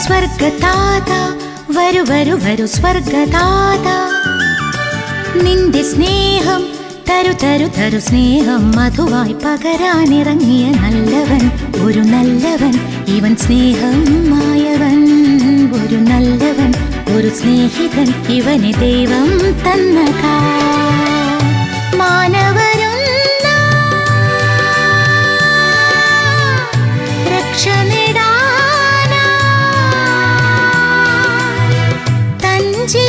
സ്വർഗദാത വരു വരു വരു സ്വർഗദാത നിന്റെ സ്നേഹം തരു തരു തരു സ്നേഹം മധുവായി പകരാനിറങ്ങിയ നല്ലവൻ ഒരു നല്ലവൻ ഇവൻ സ്നേഹം മായവൻ ഒരു നല്ലവൻ ഒരു സ്നേഹിതൻ ഇവനെ ദൈവം തന്നതാ മാനവരുന്ന രക്ഷ നേടാനായി തൻ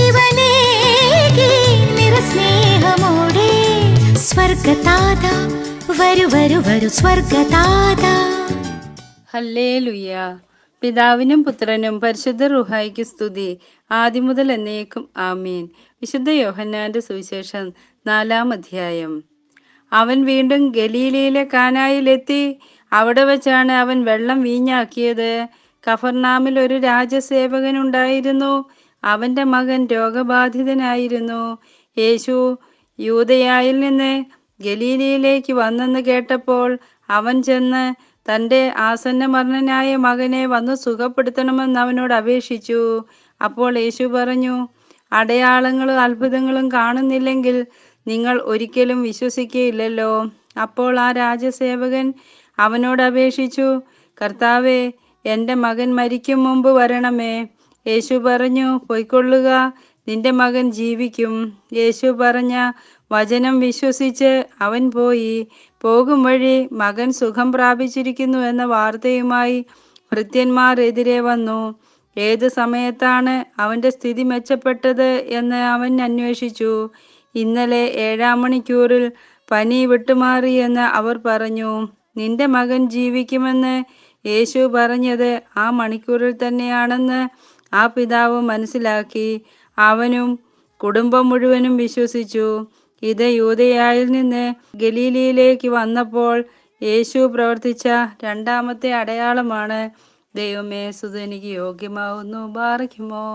ജീവനേകി നിറസ്നേഹമോടെ സ്വർഗതാത വരു വരു വരു സ്വർഗതാത ഹല്ലേ ലുയ്യ പിതാവിനും പുത്രനും പരിശുദ്ധ റുഹായിക്ക് സ്തുതി ആദ്യം മുതൽ എന്നേക്കും ആമീൻ വിശുദ്ധ യോഹന്നാന്റെ സുവിശേഷം നാലാം അധ്യായം അവൻ വീണ്ടും ഗലീലയിലെ കാനായിലെത്തി അവിടെ വെച്ചാണ് അവൻ വെള്ളം വീഞ്ഞാക്കിയത് കഫർനാമിൽ ഒരു രാജസേവകൻ ഉണ്ടായിരുന്നു അവന്റെ മകൻ രോഗബാധിതനായിരുന്നു യേശു യൂതയായിൽ നിന്ന് ഗലീലയിലേക്ക് വന്നെന്ന് കേട്ടപ്പോൾ അവൻ ചെന്ന് തൻ്റെ ആസന്നമരണനായ മകനെ വന്ന് സുഖപ്പെടുത്തണമെന്ന് അവനോട് അപേക്ഷിച്ചു അപ്പോൾ യേശു പറഞ്ഞു അടയാളങ്ങളും അത്ഭുതങ്ങളും കാണുന്നില്ലെങ്കിൽ നിങ്ങൾ ഒരിക്കലും വിശ്വസിക്കുകയില്ലല്ലോ അപ്പോൾ ആ രാജസേവകൻ അവനോട് അപേക്ഷിച്ചു കർത്താവെ എൻ്റെ മകൻ മരിക്കും മുമ്പ് വരണമേ യേശു പറഞ്ഞു പൊയ്ക്കൊള്ളുക നിന്റെ മകൻ ജീവിക്കും യേശു പറഞ്ഞ വചനം വിശ്വസിച്ച് അവൻ പോയി പോകും വഴി മകൻ സുഖം പ്രാപിച്ചിരിക്കുന്നു എന്ന വാർത്തയുമായി ഭൃത്യന്മാർ എതിരെ വന്നു ഏത് സമയത്താണ് അവന്റെ സ്ഥിതി മെച്ചപ്പെട്ടത് എന്ന് അവൻ അന്വേഷിച്ചു ഇന്നലെ ഏഴാം മണിക്കൂറിൽ പനി വിട്ടുമാറി എന്ന് അവർ പറഞ്ഞു നിന്റെ മകൻ ജീവിക്കുമെന്ന് യേശു പറഞ്ഞത് ആ മണിക്കൂറിൽ തന്നെയാണെന്ന് ആ പിതാവ് മനസ്സിലാക്കി അവനും കുടുംബം മുഴുവനും വിശ്വസിച്ചു ഇത് യൂതയായിൽ നിന്ന് ഗലീലയിലേക്ക് വന്നപ്പോൾ യേശു പ്രവർത്തിച്ച രണ്ടാമത്തെ അടയാളമാണ് ദൈവമേ സുതനിക്ക് യോഗ്യമാവുന്നു ബാറയ്ക്കുമോ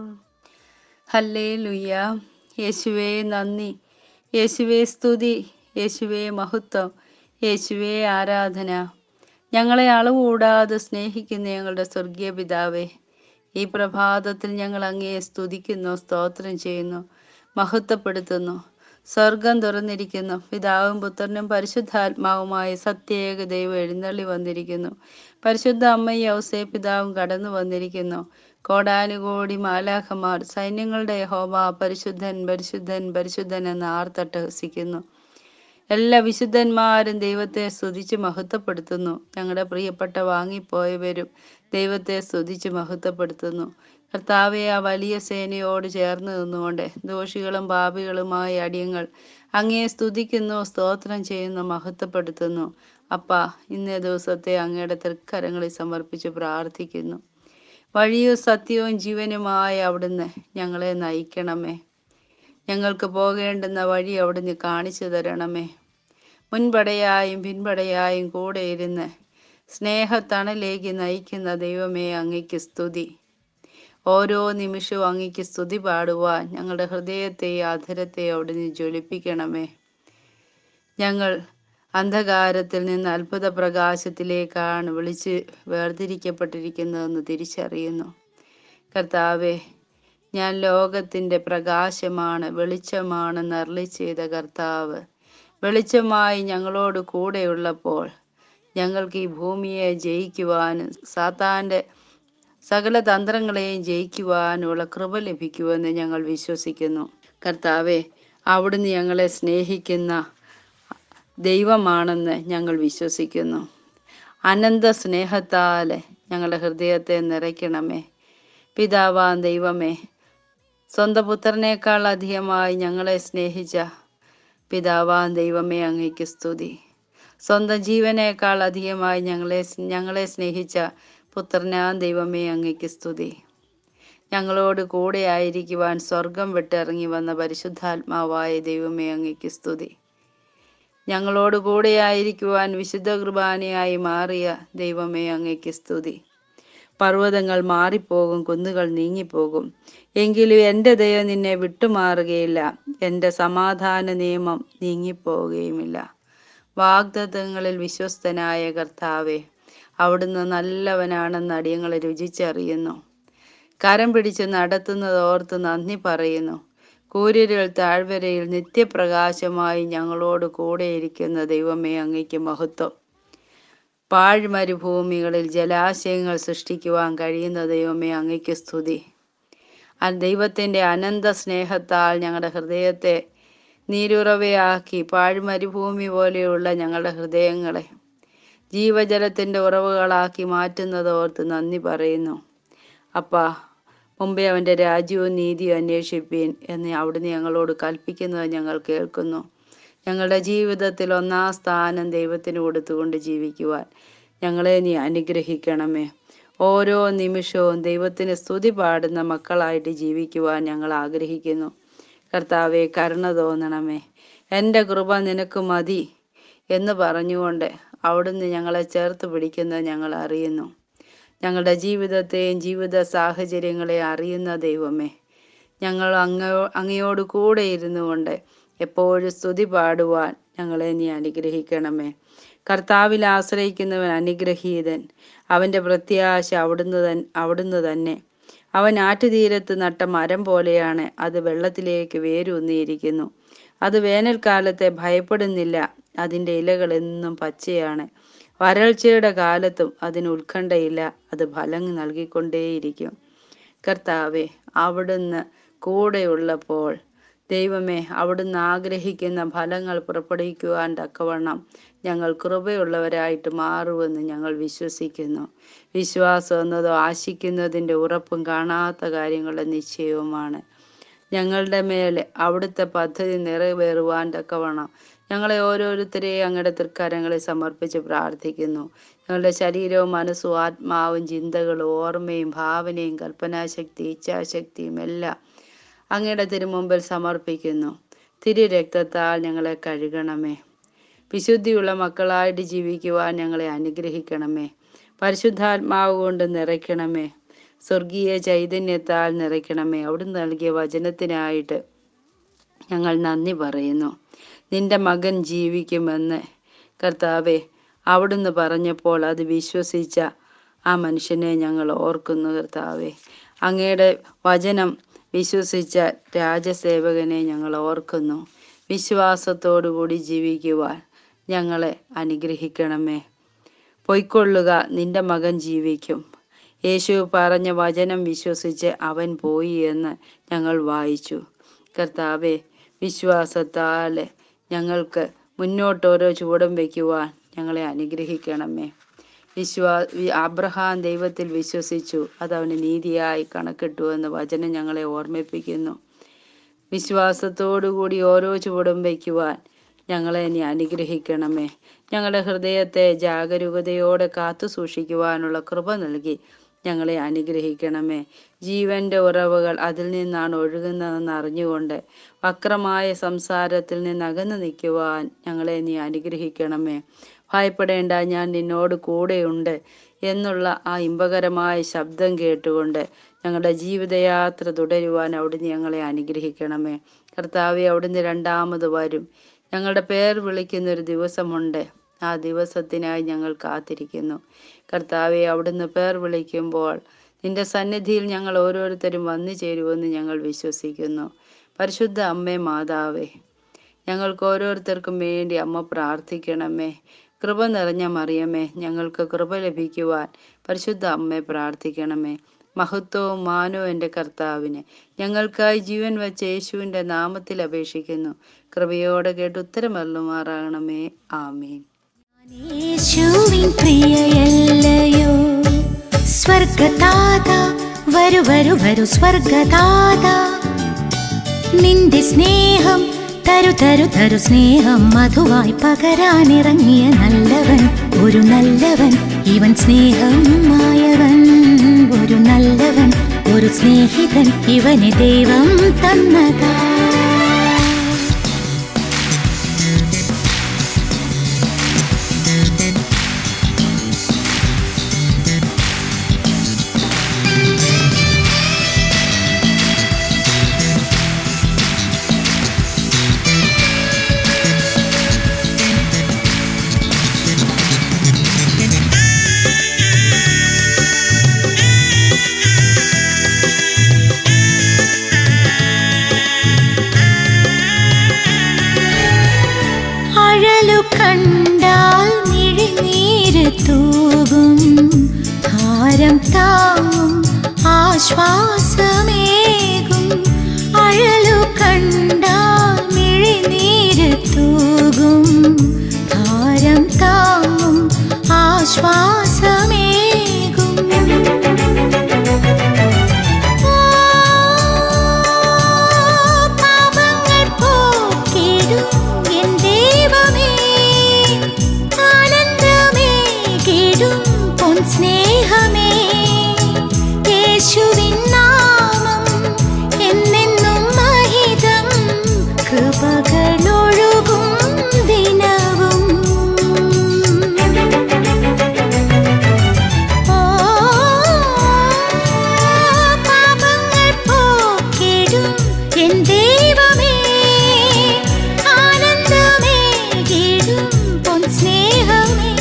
ഹല്ലേ ലുയ്യ യേശുവേ നന്ദി യേശുവേ സ്തുതി യേശുവേ മഹത്വം യേശുവേ ആരാധന ഞങ്ങളെ അളവുകൂടാതെ സ്നേഹിക്കുന്ന ഞങ്ങളുടെ സ്വർഗീയ പിതാവേ ഈ പ്രഭാതത്തിൽ ഞങ്ങൾ അങ്ങയെ സ്തുതിക്കുന്നു സ്തോത്രം ചെയ്യുന്നു മഹത്വപ്പെടുത്തുന്നു സ്വർഗം തുറന്നിരിക്കുന്നു പിതാവും പുത്രനും പരിശുദ്ധാത്മാവുമായ സത്യേക ദൈവം എഴുന്നള്ളി വന്നിരിക്കുന്നു പരിശുദ്ധ അമ്മയും ഔസേ പിതാവും കടന്നു വന്നിരിക്കുന്നു കോടാനുകോടി മാലാഖമാർ സൈന്യങ്ങളുടെ ഹോമ പരിശുദ്ധൻ പരിശുദ്ധൻ പരിശുദ്ധൻ എന്ന് ആർത്തട്ടഹസിക്കുന്നു എല്ലാ വിശുദ്ധന്മാരും ദൈവത്തെ സ്തുതിച്ച് മഹത്വപ്പെടുത്തുന്നു ഞങ്ങളുടെ പ്രിയപ്പെട്ട വാങ്ങിപ്പോയവരും ദൈവത്തെ സ്തുതിച്ച് മഹത്വപ്പെടുത്തുന്നു കർത്താവെ ആ വലിയ സേനയോട് ചേർന്ന് നിന്നുകൊണ്ട് ദോഷികളും പാപികളുമായ അടിയങ്ങൾ അങ്ങയെ സ്തുതിക്കുന്നു സ്തോത്രം ചെയ്യുന്നു മഹത്വപ്പെടുത്തുന്നു അപ്പ ഇന്നേ ദിവസത്തെ അങ്ങയുടെ തൃക്കരങ്ങളിൽ സമർപ്പിച്ച് പ്രാർത്ഥിക്കുന്നു വഴിയും സത്യവും ജീവനുമായ അവിടുന്ന് ഞങ്ങളെ നയിക്കണമേ ഞങ്ങൾക്ക് പോകേണ്ടുന്ന വഴി അവിടുന്ന് കാണിച്ചു തരണമേ മുൻപടയായും പിൻപടയായും കൂടെ ഇരുന്ന് സ്നേഹത്തണലേക്ക് നയിക്കുന്ന ദൈവമേ അങ്ങയ്ക്ക് സ്തുതി ഓരോ നിമിഷവും അങ്ങയ്ക്ക് സ്തുതി പാടുവാൻ ഞങ്ങളുടെ ഹൃദയത്തെയും അധരത്തെയും അവിടുന്ന് ജ്വലിപ്പിക്കണമേ ഞങ്ങൾ അന്ധകാരത്തിൽ നിന്ന് അത്ഭുത പ്രകാശത്തിലേക്കാണ് വിളിച്ച് വേർതിരിക്കപ്പെട്ടിരിക്കുന്നതെന്ന് തിരിച്ചറിയുന്നു കർത്താവെ ഞാൻ ലോകത്തിൻ്റെ പ്രകാശമാണ് വെളിച്ചമാണെന്ന് അരളി ചെയ്ത കർത്താവ് വെളിച്ചമായി ഞങ്ങളോട് കൂടെയുള്ളപ്പോൾ ഞങ്ങൾക്ക് ഈ ഭൂമിയെ ജയിക്കുവാനും സാത്താൻ്റെ സകല തന്ത്രങ്ങളെയും ജയിക്കുവാനുള്ള കൃപ ലഭിക്കുമെന്ന് ഞങ്ങൾ വിശ്വസിക്കുന്നു കർത്താവെ അവിടുന്ന് ഞങ്ങളെ സ്നേഹിക്കുന്ന ദൈവമാണെന്ന് ഞങ്ങൾ വിശ്വസിക്കുന്നു അനന്ത സ്നേഹത്താൽ ഞങ്ങളുടെ ഹൃദയത്തെ നിറയ്ക്കണമേ പിതാവാൻ ദൈവമേ സ്വന്തം പുത്രനേക്കാൾ അധികമായി ഞങ്ങളെ സ്നേഹിച്ച പിതാവാൻ ദൈവമേ അങ്ങയ്ക്ക് സ്തുതി സ്വന്തം ജീവനേക്കാൾ അധികമായി ഞങ്ങളെ ഞങ്ങളെ സ്നേഹിച്ച പുത്രനാൻ ദൈവമേ അങ്ങയ്ക്ക് സ്തുതി ഞങ്ങളോട് കൂടെ ആയിരിക്കുവാൻ സ്വർഗം വിട്ടിറങ്ങി വന്ന പരിശുദ്ധാത്മാവായ ദൈവമേ അങ്ങയ്ക്ക് സ്തുതി ഞങ്ങളോട് കൂടെ ആയിരിക്കുവാൻ വിശുദ്ധ കുർബാനയായി മാറിയ ദൈവമേ അങ്ങയ്ക്ക് സ്തുതി പർവ്വതങ്ങൾ മാറിപ്പോകും കുന്നുകൾ നീങ്ങിപ്പോകും എങ്കിലും എൻ്റെ ദയ നിന്നെ വിട്ടുമാറുകയില്ല എൻ്റെ സമാധാന നിയമം നീങ്ങിപ്പോവുകയുമില്ല വാഗ്ദത്തങ്ങളിൽ വിശ്വസ്തനായ കർത്താവെ അവിടുന്ന് നല്ലവനാണെന്ന് അടിയങ്ങളെ രുചിച്ചറിയുന്നു കരം പിടിച്ച് നടത്തുന്നത് ഓർത്ത് നന്ദി പറയുന്നു കൂരിരുൾ താഴ്വരയിൽ നിത്യപ്രകാശമായി ഞങ്ങളോട് കൂടെയിരിക്കുന്ന ദൈവമേ അങ്ങയ്ക്ക് മഹത്വം പാഴ്മരുഭൂമികളിൽ ജലാശയങ്ങൾ സൃഷ്ടിക്കുവാൻ കഴിയുന്ന ദൈവമേ അങ്ങയ്ക്ക് സ്തുതി ആ ദൈവത്തിൻ്റെ അനന്ത സ്നേഹത്താൽ ഞങ്ങളുടെ ഹൃദയത്തെ നീരുറവയാക്കി പാഴ്മരുഭൂമി പോലെയുള്ള ഞങ്ങളുടെ ഹൃദയങ്ങളെ ജീവജലത്തിൻ്റെ ഉറവുകളാക്കി മാറ്റുന്നത് ഓർത്ത് നന്ദി പറയുന്നു അപ്പാ മുമ്പേ അവൻ്റെ രാജ്യവും നീതിയും അന്വേഷിപ്പീൻ എന്ന് അവിടുന്ന് ഞങ്ങളോട് കൽപ്പിക്കുന്നത് ഞങ്ങൾ കേൾക്കുന്നു ഞങ്ങളുടെ ജീവിതത്തിൽ ഒന്നാം സ്ഥാനം ദൈവത്തിന് കൊടുത്തുകൊണ്ട് ജീവിക്കുവാൻ ഞങ്ങളെ നീ അനുഗ്രഹിക്കണമേ ഓരോ നിമിഷവും ദൈവത്തിന് സ്തുതി പാടുന്ന മക്കളായിട്ട് ജീവിക്കുവാൻ ഞങ്ങൾ ആഗ്രഹിക്കുന്നു കർത്താവെ കരുണ തോന്നണമേ എൻ്റെ കൃപ നിനക്ക് മതി എന്ന് പറഞ്ഞുകൊണ്ട് അവിടുന്ന് ഞങ്ങളെ ചേർത്ത് പിടിക്കുന്നത് ഞങ്ങൾ അറിയുന്നു ഞങ്ങളുടെ ജീവിതത്തെയും ജീവിത സാഹചര്യങ്ങളെ അറിയുന്ന ദൈവമേ ഞങ്ങൾ അങ്ങയോ അങ്ങയോട് കൂടെ ഇരുന്നു കൊണ്ട് എപ്പോഴും സ്തുതി പാടുവാൻ ഞങ്ങളെ നീ അനുഗ്രഹിക്കണമേ കർത്താവിൽ ആശ്രയിക്കുന്നവൻ അനുഗ്രഹീതൻ അവൻ്റെ പ്രത്യാശ അവിടുന്ന് തൻ അവിടുന്ന് തന്നെ അവൻ ആറ്റുതീരത്ത് നട്ട മരം പോലെയാണ് അത് വെള്ളത്തിലേക്ക് വേരൂന്നിയിരിക്കുന്നു അത് വേനൽക്കാലത്തെ ഭയപ്പെടുന്നില്ല അതിൻ്റെ ഇലകൾ എന്നും പച്ചയാണ് വരൾച്ചയുടെ കാലത്തും അതിന് ഉത്കണ്ഠയില്ല അത് ഫലം നൽകിക്കൊണ്ടേയിരിക്കും കർത്താവെ അവിടുന്ന് കൂടെയുള്ളപ്പോൾ ദൈവമേ അവിടുന്ന് ആഗ്രഹിക്കുന്ന ഫലങ്ങൾ പുറപ്പെടുവിക്കുവാൻ തക്കവണ്ണം ഞങ്ങൾ കൃപയുള്ളവരായിട്ട് മാറുമെന്ന് ഞങ്ങൾ വിശ്വസിക്കുന്നു വിശ്വാസം എന്നതോ ആശിക്കുന്നതിൻ്റെ ഉറപ്പും കാണാത്ത കാര്യങ്ങളുടെ നിശ്ചയവുമാണ് ഞങ്ങളുടെ മേലെ അവിടുത്തെ പദ്ധതി നിറവേറുവാൻ തക്കവണ്ണം ഞങ്ങളെ ഓരോരുത്തരെയും അങ്ങയുടെ തൃക്കരങ്ങളിൽ സമർപ്പിച്ച് പ്രാർത്ഥിക്കുന്നു ഞങ്ങളുടെ ശരീരവും മനസ്സും ആത്മാവും ചിന്തകളും ഓർമ്മയും ഭാവനയും കൽപ്പനാശക്തി ഇച്ഛാശക്തിയും എല്ലാം അങ്ങയുടെ തിരുമുമ്പിൽ സമർപ്പിക്കുന്നു തിരു രക്തത്താൽ ഞങ്ങളെ കഴുകണമേ വിശുദ്ധിയുള്ള മക്കളായിട്ട് ജീവിക്കുവാൻ ഞങ്ങളെ അനുഗ്രഹിക്കണമേ പരിശുദ്ധാത്മാവ് കൊണ്ട് നിറയ്ക്കണമേ സ്വർഗീയ ചൈതന്യത്താൽ നിറയ്ക്കണമേ അവിടുന്ന് നൽകിയ വചനത്തിനായിട്ട് ഞങ്ങൾ നന്ദി പറയുന്നു നിന്റെ മകൻ ജീവിക്കുമെന്ന് കർത്താവെ അവിടുന്ന് പറഞ്ഞപ്പോൾ അത് വിശ്വസിച്ച ആ മനുഷ്യനെ ഞങ്ങൾ ഓർക്കുന്നു കർത്താവെ അങ്ങയുടെ വചനം വിശ്വസിച്ച രാജസേവകനെ ഞങ്ങൾ ഓർക്കുന്നു വിശ്വാസത്തോടുകൂടി ജീവിക്കുവാൻ ഞങ്ങളെ അനുഗ്രഹിക്കണമേ പൊയ്ക്കൊള്ളുക നിന്റെ മകൻ ജീവിക്കും യേശു പറഞ്ഞ വചനം വിശ്വസിച്ച് അവൻ പോയി എന്ന് ഞങ്ങൾ വായിച്ചു കർത്താവെ വിശ്വാസത്താൽ ഞങ്ങൾക്ക് മുന്നോട്ട് ഓരോ ചുവടും വയ്ക്കുവാൻ ഞങ്ങളെ അനുഗ്രഹിക്കണമേ വിശ്വാ വി- അബ്രഹാം ദൈവത്തിൽ വിശ്വസിച്ചു അത് അവന് നീതിയായി കണക്കിട്ടു എന്ന് വചനം ഞങ്ങളെ ഓർമ്മിപ്പിക്കുന്നു വിശ്വാസത്തോടുകൂടി ഓരോ ചുവടും വയ്ക്കുവാൻ ഞങ്ങളെ നീ അനുഗ്രഹിക്കണമേ ഞങ്ങളുടെ ഹൃദയത്തെ ജാഗരൂകതയോടെ കാത്തു സൂക്ഷിക്കുവാനുള്ള കൃപ നൽകി ഞങ്ങളെ അനുഗ്രഹിക്കണമേ ജീവന്റെ ഉറവുകൾ അതിൽ നിന്നാണ് ഒഴുകുന്നതെന്ന് അറിഞ്ഞുകൊണ്ട് വക്രമായ സംസാരത്തിൽ നിന്ന് അകന്നു നിൽക്കുവാൻ ഞങ്ങളെ നീ അനുഗ്രഹിക്കണമേ ഭയപ്പെടേണ്ട ഞാൻ നിന്നോട് കൂടെയുണ്ട് എന്നുള്ള ആ ഇമ്പകരമായ ശബ്ദം കേട്ടുകൊണ്ട് ഞങ്ങളുടെ ജീവിതയാത്ര തുടരുവാൻ അവിടുന്ന് ഞങ്ങളെ അനുഗ്രഹിക്കണമേ കർത്താവെ അവിടുന്ന് രണ്ടാമത് വരും ഞങ്ങളുടെ പേർ വിളിക്കുന്ന ഒരു ദിവസമുണ്ട് ആ ദിവസത്തിനായി ഞങ്ങൾ കാത്തിരിക്കുന്നു കർത്താവെ അവിടുന്ന് പേർ വിളിക്കുമ്പോൾ നിന്റെ സന്നിധിയിൽ ഞങ്ങൾ ഓരോരുത്തരും വന്നു ചേരുമെന്ന് ഞങ്ങൾ വിശ്വസിക്കുന്നു പരിശുദ്ധ അമ്മേ മാതാവേ ഞങ്ങൾക്ക് ഓരോരുത്തർക്കും വേണ്ടി അമ്മ പ്രാർത്ഥിക്കണമേ കൃപ നിറഞ്ഞ മറിയമേ ഞങ്ങൾക്ക് കൃപ ലഭിക്കുവാൻ പരിശുദ്ധ അമ്മയെ പ്രാർത്ഥിക്കണമേ മഹത്വവും മാനവും എൻ്റെ കർത്താവിന് ഞങ്ങൾക്കായി ജീവൻ വച്ച യേശുവിൻ്റെ നാമത്തിൽ അപേക്ഷിക്കുന്നു കൃപയോടെ കേട്ട് ഉത്തരമല്ലുമാറാകണമേ ആമീൻ യേശുവിൻ പ്രിയയല്ലയോ സ്വർഗദാത വരു വരു വരു സ്വർഗദാത നിന്റെ സ്നേഹം തരു തരു തരു സ്നേഹം മധുവായി പകരാനിറങ്ങിയ നല്ലവൻ ഒരു നല്ലവൻ ഇവൻ സ്നേഹം മായവൻ ഒരു നല്ലവൻ ഒരു സ്നേഹിതൻ ഇവന് ദൈവം തന്നതാ ആശ്വാസമേകും അഴലു കണ്ടാൽ മിഴിനീര് തൂകും ഭാരം താങ്ങും ആശ്വാസമേകും പാപങ്ങൾ പോക്കിടും എൻ ദൈവമേ ആനന്ദമേകിടും പൊൻ സ്നേഹമേ യേശുവിൻ നാമം എന്നെന്നും മഹിതം കൃപകളൊഴുകും ദിനവും ഓ പാപങ്ങൾ പോക്കിടും എൻ ദൈവമേ ആനന്ദമേകിടും പൊൻ സ്നേഹമേ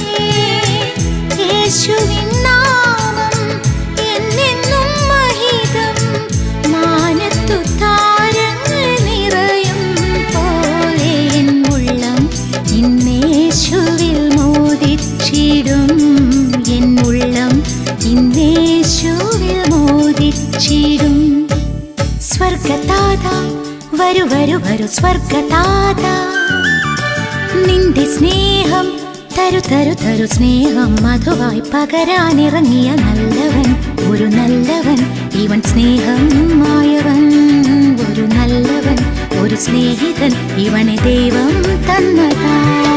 യേശുവിൻ നാമം എന്നെന്നും മഹിതം മാനത്തു താരങ്ങൾ നിറയും പോലെ എൻ ഉള്ളം ഇന്നേശുവിൽ മോദിച്ചിടും എൻ ഉള്ളം ഇന്നേശുവിൽ മോദിച്ചിടും സ്വർഗതാത വരു വരു വരു സ്വർഗതാത നിന്റെ സ്നേഹം തരു തരു തരു സ്നേഹം മധുവായി പകരാനിറങ്ങിയ നല്ലവൻ ഒരു നല്ലവൻ ഇവൻ സ്നേഹം മായവൻ ഒരു നല്ലവൻ ഒരു സ്നേഹിതൻ ഇവനെ ദൈവം തന്നതാ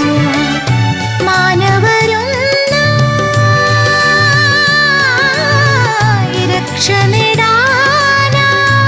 മാനവരൊന്നായി രക്ഷ നേടാനായി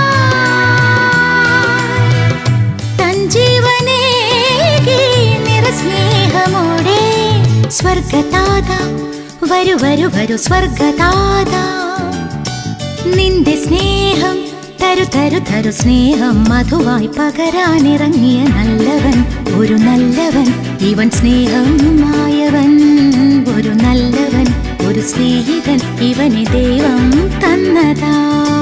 തൻ ജീവനേകി നിറസ്നേഹമോടെ സ്വർഗതാത വരു വരു വരു സ്വർഗതാത നിന്റെ സ്നേഹം തരു തരു തരു സ്നേഹം മധുവായി പകരാനിറങ്ങിയ നല്ലവൻ ഒരു നല്ലവൻ ഇവൻ സ്നേഹം മായവൻ ഒരു നല്ലവൻ ഒരു സ്നേഹിതൻ ഇവനെ ദൈവം തന്നതാ